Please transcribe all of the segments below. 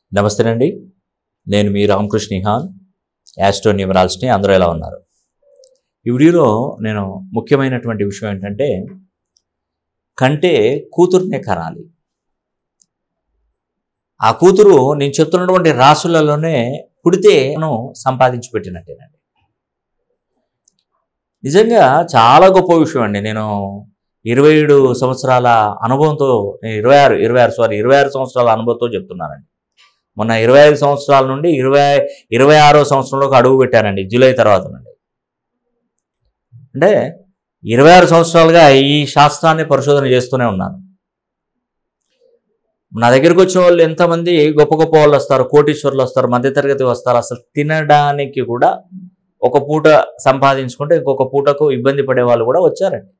నమస్తేనండి నేను మీ రామకృష్ణ నిహాన్ యాస్ట్రో న్యూమరాల్స్ని అందరూ ఎలా ఉన్నారు ఈ వీడియోలో నేను ముఖ్యమైనటువంటి విషయం ఏంటంటే కంటే కూతురునే కనాలి ఆ కూతురు నేను చెప్తున్నటువంటి రాసులలోనే పుడితే మనం సంపాదించి పెట్టినట్టేనండి నిజంగా చాలా గొప్ప విషయం అండి నేను ఇరవై ఏడు సంవత్సరాల అనుభవంతో నేను ఇరవై ఆరు ఇరవై ఆరు సారీ ఇరవై ఆరు సంవత్సరాల అనుభవంతో చెప్తున్నానండి మొన్న ఇరవై ఐదు సంవత్సరాల నుండి ఇరవై ఇరవై ఆరో సంవత్సరంలోకి అడుగు పెట్టానండి జూలై తర్వాత నుండి అంటే ఇరవై ఆరు సంవత్సరాలుగా ఈ శాస్త్రాన్ని పరిశోధన చేస్తూనే ఉన్నాను నా దగ్గరికి వచ్చిన వాళ్ళు ఎంతమంది గొప్ప గొప్ప వాళ్ళు వస్తారు కోటీశ్వర్లు వస్తారు మధ్యతరగతి వస్తారు అసలు తినడానికి కూడా ఒక పూట సంపాదించుకుంటే ఇంకొక పూటకు ఇబ్బంది పడే వాళ్ళు కూడా వచ్చారండి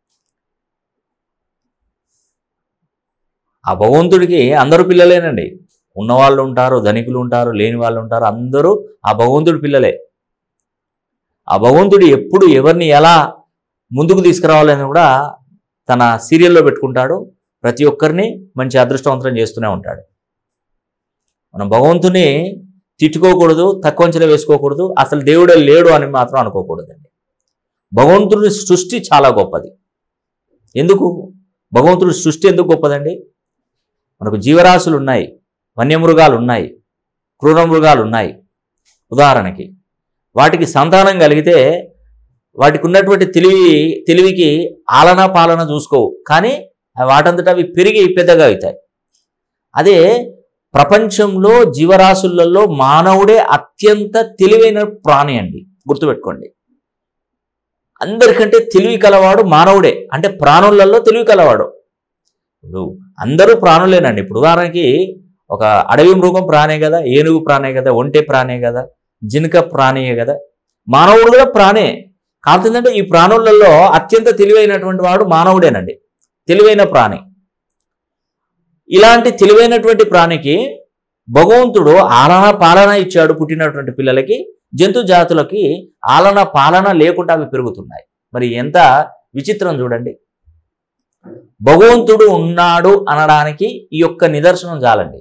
ఆ భగవంతుడికి అందరూ పిల్లలేనండి ఉన్నవాళ్ళు ఉంటారు ధనికులు ఉంటారు లేని వాళ్ళు ఉంటారు అందరూ ఆ భగవంతుడి పిల్లలే ఆ భగవంతుడు ఎప్పుడు ఎవరిని ఎలా ముందుకు తీసుకురావాలని కూడా తన సీరియల్లో పెట్టుకుంటాడు ప్రతి ఒక్కరిని మంచి అదృష్టవంతం చేస్తూనే ఉంటాడు మనం భగవంతుని తిట్టుకోకూడదు తక్కువ అంచనా వేసుకోకూడదు అసలు దేవుడే లేడు అని మాత్రం అనుకోకూడదండి భగవంతుడి సృష్టి చాలా గొప్పది ఎందుకు భగవంతుడి సృష్టి ఎందుకు గొప్పదండి మనకు జీవరాశులు ఉన్నాయి వన్యమృగాలు ఉన్నాయి క్రూర మృగాలు ఉన్నాయి ఉదాహరణకి వాటికి సంతానం కలిగితే వాటికి ఉన్నటువంటి తెలివి తెలివికి ఆలన పాలన చూసుకోవు కానీ వాటంతట అవి పెరిగి పెద్దగా అవుతాయి అదే ప్రపంచంలో జీవరాశులలో మానవుడే అత్యంత తెలివైన ప్రాణి అండి గుర్తుపెట్టుకోండి అందరికంటే తెలివి కలవాడు మానవుడే అంటే ప్రాణులలో తెలివి కలవాడు ఇప్పుడు అందరూ ప్రాణులేనండి ఇప్పుడు ఉదాహరణకి ఒక అడవి మృగం ప్రాణే కదా ఏనుగు ప్రాణే కదా ఒంటె ప్రాణే కదా జినక ప్రాణియే కదా మానవుడు కూడా ప్రాణే కాకపోతే ఈ ప్రాణులలో అత్యంత తెలివైనటువంటి వాడు మానవుడేనండి తెలివైన ప్రాణి ఇలాంటి తెలివైనటువంటి ప్రాణికి భగవంతుడు ఆలన పాలన ఇచ్చాడు పుట్టినటువంటి పిల్లలకి జంతు జాతులకి ఆలన పాలన లేకుండా అవి పెరుగుతున్నాయి మరి ఎంత విచిత్రం చూడండి భగవంతుడు ఉన్నాడు అనడానికి ఈ యొక్క నిదర్శనం చాలండి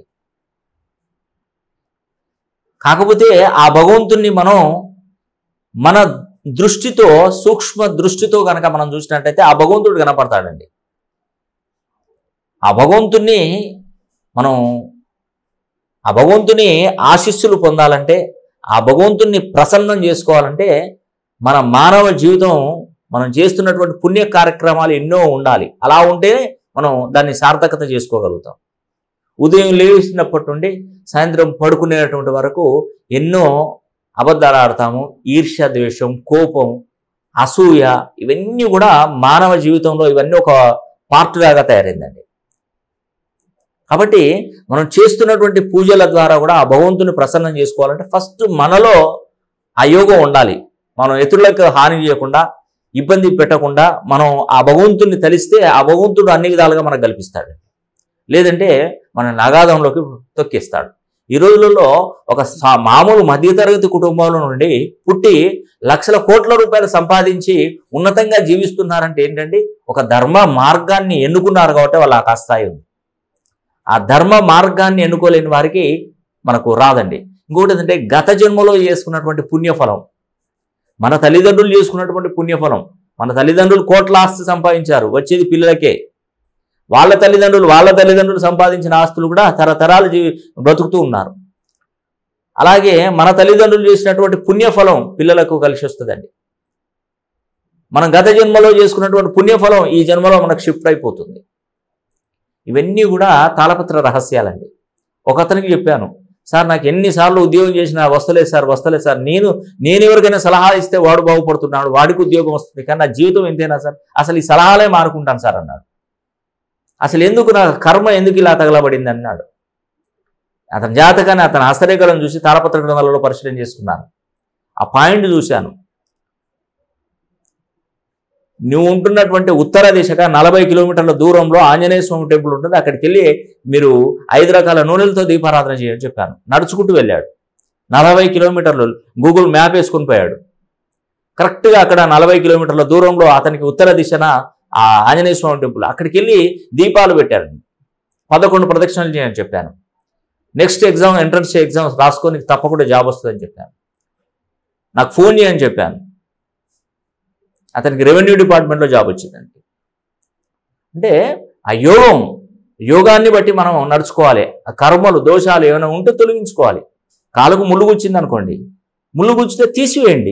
కాకపోతే ఆ భగవంతుణ్ణి మనం మన దృష్టితో సూక్ష్మ దృష్టితో కనుక మనం చూసినట్టయితే ఆ భగవంతుడు కనపడతాడండి ఆ భగవంతుణ్ణి మనం ఆ భగవంతుని ఆశీస్సులు పొందాలంటే ఆ భగవంతుణ్ణి ప్రసన్నం చేసుకోవాలంటే మన మానవ జీవితం మనం చేస్తున్నటువంటి పుణ్య కార్యక్రమాలు ఎన్నో ఉండాలి అలా ఉంటే మనం దాన్ని సార్థకత చేసుకోగలుగుతాం ఉదయం లేచినప్పటి నుండి సాయంత్రం పడుకునేటువంటి వరకు ఎన్నో అబద్ధాలు ఆడతాము ఈర్ష్య ద్వేషం కోపం అసూయ ఇవన్నీ కూడా మానవ జీవితంలో ఇవన్నీ ఒక పార్ట్ లాగా తయారైందండి కాబట్టి మనం చేస్తున్నటువంటి పూజల ద్వారా కూడా ఆ భగవంతుని ప్రసన్నం చేసుకోవాలంటే ఫస్ట్ మనలో ఆ యోగం ఉండాలి మనం ఇతరులకు హాని చేయకుండా ఇబ్బంది పెట్టకుండా మనం ఆ భగవంతుని తలిస్తే ఆ భగవంతుడు అన్ని విధాలుగా మనకు కల్పిస్తాడు లేదంటే మన నగాధంలోకి తొక్కిస్తాడు ఈ రోజులలో ఒక సా- మామూలు మధ్యతరగతి కుటుంబాల నుండి పుట్టి లక్షల కోట్ల రూపాయలు సంపాదించి ఉన్నతంగా జీవిస్తున్నారంటే ఏంటండి ఒక ధర్మ మార్గాన్ని ఎన్నుకున్నారు కాబట్టి వాళ్ళు ఆ స్థాయి ఉంది ఆ ధర్మ మార్గాన్ని ఎన్నుకోలేని వారికి మనకు రాదండి ఇంకొకటి ఏంటంటే గత జన్మలో చేసుకున్నటువంటి పుణ్యఫలం మన తల్లిదండ్రులు చేసుకున్నటువంటి పుణ్యఫలం మన తల్లిదండ్రులు కోట్ల ఆస్తి సంపాదించారు వచ్చేది పిల్లలకే వాళ్ళ తల్లిదండ్రులు వాళ్ళ తల్లిదండ్రులు సంపాదించిన ఆస్తులు కూడా తరతరాలు జీవి బ్రతుకుతూ ఉన్నారు అలాగే మన తల్లిదండ్రులు చేసినటువంటి పుణ్యఫలం పిల్లలకు కలిసి వస్తుందండి మనం గత జన్మలో చేసుకున్నటువంటి పుణ్యఫలం ఈ జన్మలో మనకు షిఫ్ట్ అయిపోతుంది ఇవన్నీ కూడా తాళపత్ర రహస్యాలండి ఒక అతనికి చెప్పాను సార్ నాకు ఎన్నిసార్లు ఉద్యోగం చేసినా వస్తలేదు సార్ వస్తలేదు సార్ నేను నేను ఎవరికైనా సలహా ఇస్తే వాడు బాగుపడుతున్నాడు వాడికి ఉద్యోగం వస్తుంది కానీ నా జీవితం ఎంతైనా సార్ అసలు ఈ సలహాలే మానుకుంటాను సార్ అన్నాడు అసలు ఎందుకు నా కర్మ ఎందుకు ఇలా తగలబడింది అన్నాడు అతని జాతకాన్ని అతని హస్తరేఖలను చూసి తాళపత్ర గ్రంథాలలో పరిశీలన చేసుకున్నాను ఆ పాయింట్ చూశాను నువ్వు ఉంటున్నటువంటి ఉత్తర దిశగా నలభై కిలోమీటర్ల దూరంలో ఆంజనేయ స్వామి టెంపుల్ ఉంటుంది అక్కడికి వెళ్ళి మీరు ఐదు రకాల నూనెలతో దీపారాధన చేయని చెప్పాను నడుచుకుంటూ వెళ్ళాడు నలభై కిలోమీటర్లు గూగుల్ మ్యాప్ వేసుకొని పోయాడు కరెక్ట్గా అక్కడ నలభై కిలోమీటర్ల దూరంలో అతనికి ఉత్తర దిశన ఆ ఆంజనేయ స్వామి టెంపుల్ అక్కడికి వెళ్ళి దీపాలు పెట్టారు పదకొండు ప్రదక్షిణలు చేయని చెప్పాను నెక్స్ట్ ఎగ్జామ్ ఎంట్రన్స్ ఎగ్జామ్స్ రాసుకొని నీకు తప్పకుండా జాబ్ వస్తుందని చెప్పాను నాకు ఫోన్ చేయని చెప్పాను అతనికి రెవెన్యూ డిపార్ట్మెంట్లో జాబ్ వచ్చిందండి అంటే ఆ యోగం యోగాన్ని బట్టి మనం నడుచుకోవాలి ఆ కర్మలు దోషాలు ఏమైనా ఉంటే తొలగించుకోవాలి కాలుకు ముళ్ళు గుచ్చింది అనుకోండి ముళ్ళు గుచ్చితే తీసివేయండి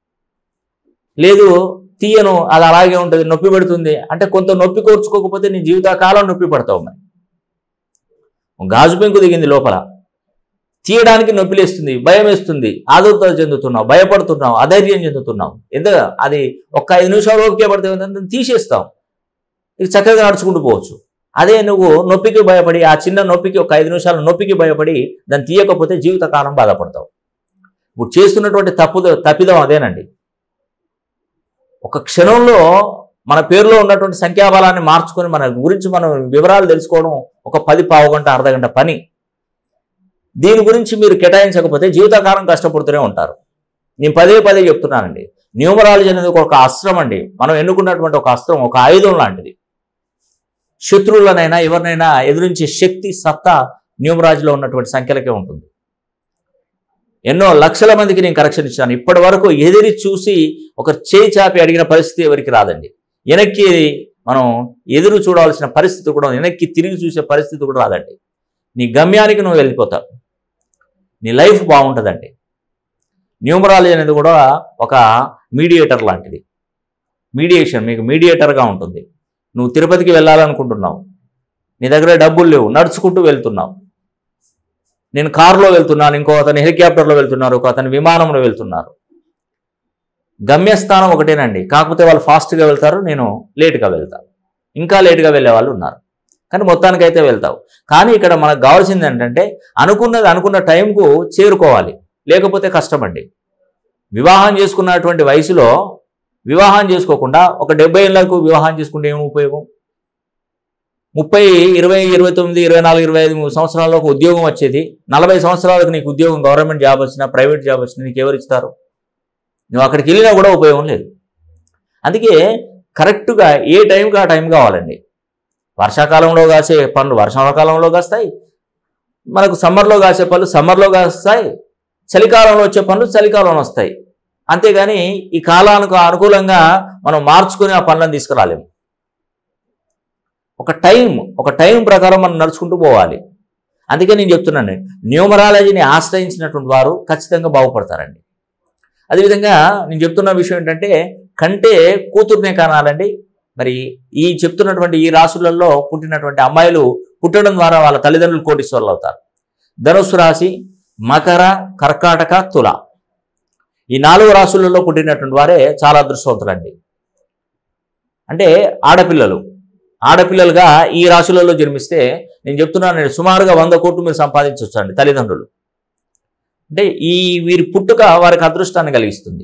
లేదు తీయను అది అలాగే ఉంటుంది నొప్పి పెడుతుంది అంటే కొంత నొప్పి కోర్చుకోకపోతే నీ జీవితకాలం నొప్పి పడతావు మరి గాజు పెంకు దిగింది లోపల తీయడానికి నొప్పి లేస్తుంది భయం వేస్తుంది ఆదుర్త చెందుతున్నావు భయపడుతున్నావు అధైర్యం చెందుతున్నావు ఎందుకు అది ఒక్క ఐదు నిమిషాలు ఓపిక పడితే దాన్ని తీసేస్తాం ఇక చక్కగా నడుచుకుంటూ పోవచ్చు అదే నువ్వు నొప్పికి భయపడి ఆ చిన్న నొప్పికి ఒక ఐదు నిమిషాల నొప్పికి భయపడి దాన్ని తీయకపోతే జీవితకాలం బాధపడతావు ఇప్పుడు చేస్తున్నటువంటి తప్పు తప్పిదం అదేనండి ఒక క్షణంలో మన పేరులో ఉన్నటువంటి సంఖ్యాబలాన్ని మార్చుకొని మన గురించి మనం వివరాలు తెలుసుకోవడం ఒక పది పావు గంట అర్ధ గంట పని దీని గురించి మీరు కేటాయించకపోతే జీవితకాలం కష్టపడుతూనే ఉంటారు నేను పదే పదే చెప్తున్నానండి న్యూమరాలజీ అనేది ఒక అస్త్రం అండి మనం ఎన్నుకున్నటువంటి ఒక అస్త్రం ఒక ఆయుధం లాంటిది శత్రువులనైనా ఎవరినైనా ఎదురించే శక్తి సత్తా న్యూమరాజీలో ఉన్నటువంటి సంఖ్యలకే ఉంటుంది ఎన్నో లక్షల మందికి నేను కరెక్షన్ ఇచ్చాను ఇప్పటి వరకు ఎదిరి చూసి ఒక చేయి చాపి అడిగిన పరిస్థితి ఎవరికి రాదండి వెనక్కి మనం ఎదురు చూడాల్సిన పరిస్థితి కూడా వెనక్కి తిరిగి చూసే పరిస్థితి కూడా రాదండి నీ గమ్యానికి నువ్వు వెళ్ళిపోతావు నీ లైఫ్ బాగుంటుందండి న్యూమరాలజీ అనేది కూడా ఒక మీడియేటర్ లాంటిది మీడియేషన్ మీకు మీడియేటర్గా ఉంటుంది నువ్వు తిరుపతికి వెళ్ళాలనుకుంటున్నావు నీ దగ్గర డబ్బులు లేవు నడుచుకుంటూ వెళ్తున్నావు నేను కారులో వెళ్తున్నాను ఇంకో అతను హెలికాప్టర్లో వెళ్తున్నారు ఒక అతను విమానంలో వెళ్తున్నారు గమ్యస్థానం ఒకటేనండి కాకపోతే వాళ్ళు ఫాస్ట్గా వెళ్తారు నేను లేట్గా వెళ్తాను ఇంకా లేట్గా వెళ్ళే వాళ్ళు ఉన్నారు కానీ మొత్తానికైతే వెళ్తావు కానీ ఇక్కడ మనకు కావాల్సింది ఏంటంటే అనుకున్నది అనుకున్న టైంకు చేరుకోవాలి లేకపోతే కష్టమండి వివాహం చేసుకున్నటువంటి వయసులో వివాహం చేసుకోకుండా ఒక డెబ్బై ఏళ్ళకు వివాహం చేసుకుంటే ఏమి ఉపయోగం ముప్పై ఇరవై ఇరవై తొమ్మిది ఇరవై నాలుగు ఇరవై ఐదు సంవత్సరాల్లో ఒక ఉద్యోగం వచ్చేది నలభై సంవత్సరాలకు నీకు ఉద్యోగం గవర్నమెంట్ జాబ్ వచ్చినా ప్రైవేట్ జాబ్ వచ్చినా నీకు ఎవరు ఇస్తారు నువ్వు అక్కడికి వెళ్ళినా కూడా ఉపయోగం లేదు అందుకే కరెక్ట్గా ఏ టైంకి ఆ టైం కావాలండి వర్షాకాలంలో కాసే పనులు వర్షాకాలంలో కాస్తాయి మనకు సమ్మర్లో కాసే పనులు సమ్మర్లో కాస్తాయి చలికాలంలో వచ్చే పనులు చలికాలంలో వస్తాయి అంతేగాని ఈ కాలానికి అనుకూలంగా మనం మార్చుకొని ఆ పనులను తీసుకురాలేము ఒక టైం ఒక టైం ప్రకారం మనం నడుచుకుంటూ పోవాలి అందుకే నేను చెప్తున్నాను న్యూమరాలజీని ఆశ్రయించినటువంటి వారు ఖచ్చితంగా బాగుపడతారండి అదేవిధంగా నేను చెప్తున్న విషయం ఏంటంటే కంటే కూతుర్నే కానాలండి మరి ఈ చెప్తున్నటువంటి ఈ రాశులలో పుట్టినటువంటి అమ్మాయిలు పుట్టడం ద్వారా వాళ్ళ తల్లిదండ్రులు కోటీశ్వరులు అవుతారు ధనుసు రాశి మకర కర్కాటక తుల ఈ నాలుగు రాశులలో పుట్టినటువంటి వారే చాలా అదృష్టవంతులండి అంటే ఆడపిల్లలు ఆడపిల్లలుగా ఈ రాశులలో జన్మిస్తే నేను చెప్తున్నాను నేను సుమారుగా వంద కోట్లు మీరు సంపాదించవచ్చు అండి తల్లిదండ్రులు అంటే ఈ వీరి పుట్టుక వారికి అదృష్టాన్ని కలిగిస్తుంది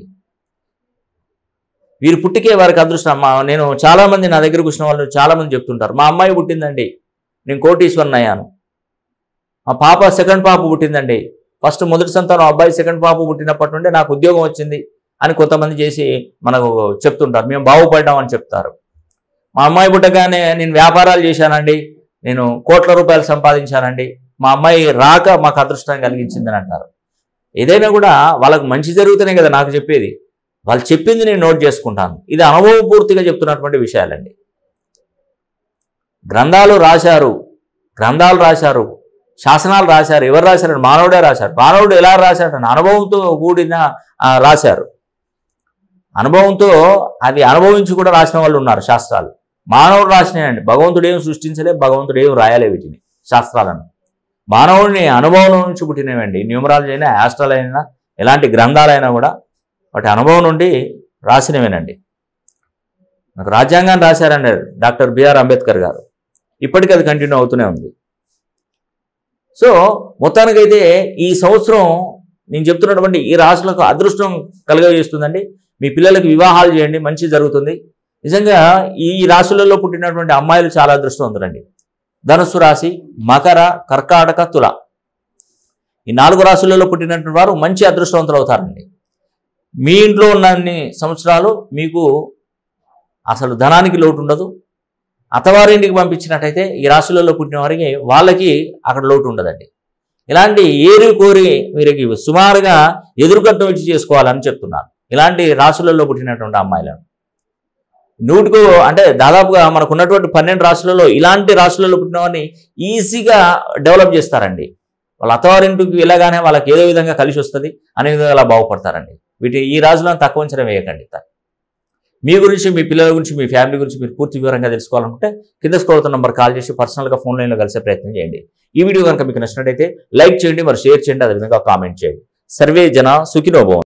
వీరి పుట్టికే వారికి అదృష్టం మా నేను చాలామంది నా దగ్గరకు వచ్చిన వాళ్ళు చాలామంది చెప్తుంటారు మా అమ్మాయి పుట్టిందండి నేను కోటీశ్వరన్ అయ్యాను మా పాప సెకండ్ పాప పుట్టిందండి ఫస్ట్ మొదటి సంతానం అబ్బాయి సెకండ్ పాప పుట్టినప్పటి నుండి నాకు ఉద్యోగం వచ్చింది అని కొంతమంది చేసి మనకు చెప్తుంటారు మేము బాగుపడ్డామని చెప్తారు మా అమ్మాయి పుట్టగానే నేను వ్యాపారాలు చేశానండి నేను కోట్ల రూపాయలు సంపాదించానండి మా అమ్మాయి రాక మాకు అదృష్టం కలిగించిందని అంటారు ఏదైనా కూడా వాళ్ళకు మంచి జరుగుతూనే కదా నాకు చెప్పేది వాళ్ళు చెప్పింది నేను నోట్ చేసుకుంటాను ఇది అనుభవపూర్తిగా చెప్తున్నటువంటి విషయాలండి గ్రంథాలు రాశారు గ్రంథాలు రాశారు శాసనాలు రాశారు ఎవరు రాశారు మానవుడే రాశారు మానవుడు ఎలా రాశాడు అనుభవంతో కూడిన ఆ, రాశారు అనుభవంతో అది అనుభవించి కూడా రాసిన వాళ్ళు ఉన్నారు శాస్త్రాలు మానవుడు రాసినాయండి భగవంతుడు ఏం సృష్టించలే భగవంతుడు ఏం రాయలే వీటిని శాస్త్రాలను మానవుడిని అనుభవం నుంచి పుట్టినవండి న్యూమరాలజీ అయినా ఆస్ట్రాల్ అయినా ఎలాంటి గ్రంథాలైనా కూడా వాటి అనుభవం నుండి రాసినవేనండి నాకు రాజ్యాంగాన్ని రాశారండి డాక్టర్ బిఆర్ అంబేద్కర్ గారు ఇప్పటికీ అది కంటిన్యూ అవుతూనే ఉంది సో మొత్తానికైతే ఈ సంవత్సరం నేను చెప్తున్నటువంటి ఈ రాశులకు అదృష్టం కలుగజేస్తుందండి మీ పిల్లలకి వివాహాలు చేయండి మంచి జరుగుతుంది నిజంగా ఈ రాశులలో పుట్టినటువంటి అమ్మాయిలు చాలా అదృష్టవంతులండి ధనుస్సు రాశి మకర కర్కాటక తుల ఈ నాలుగు రాశులలో పుట్టినటువంటి వారు మంచి అదృష్టవంతులు అవుతారండి మీ ఇంట్లో ఉన్నన్ని సంవత్సరాలు మీకు అసలు ధనానికి లోటు ఉండదు అత్తవారింటికి పంపించినట్టయితే ఈ రాశులలో పుట్టిన వారికి వాళ్ళకి అక్కడ లోటు ఉండదండి ఇలాంటి ఏరి కోరి మీరు సుమారుగా ఎదురుకట్టు వచ్చి చేసుకోవాలని చెప్తున్నాను ఇలాంటి రాశులలో పుట్టినటువంటి అమ్మాయిలను నూటికు అంటే దాదాపుగా మనకు ఉన్నటువంటి పన్నెండు రాశులలో ఇలాంటి రాశులలో పుట్టిన వారిని ఈజీగా డెవలప్ చేస్తారండి వాళ్ళ అత్తవారింటికి వెళ్ళగానే వాళ్ళకి ఏదో విధంగా కలిసి వస్తుంది అనే విధంగా అలా బాగుపడతారండి వీటి ఈ రాజులను తక్కువ అంచనా వేయకండి మీ గురించి మీ పిల్లల గురించి మీ ఫ్యామిలీ గురించి మీరు పూర్తి వివరంగా తెలుసుకోవాలనుకుంటే కింద స్క్రోల్ అవుతున్న నంబర్ కాల్ చేసి పర్సనల్గా ఫోన్ లైన్లో కలిసే ప్రయత్నం చేయండి ఈ వీడియో కనుక మీకు నచ్చినట్టయితే లైక్ చేయండి మరి షేర్ చేయండి అదేవిధంగా కామెంట్ చేయండి సర్వే జన సుఖినోభవం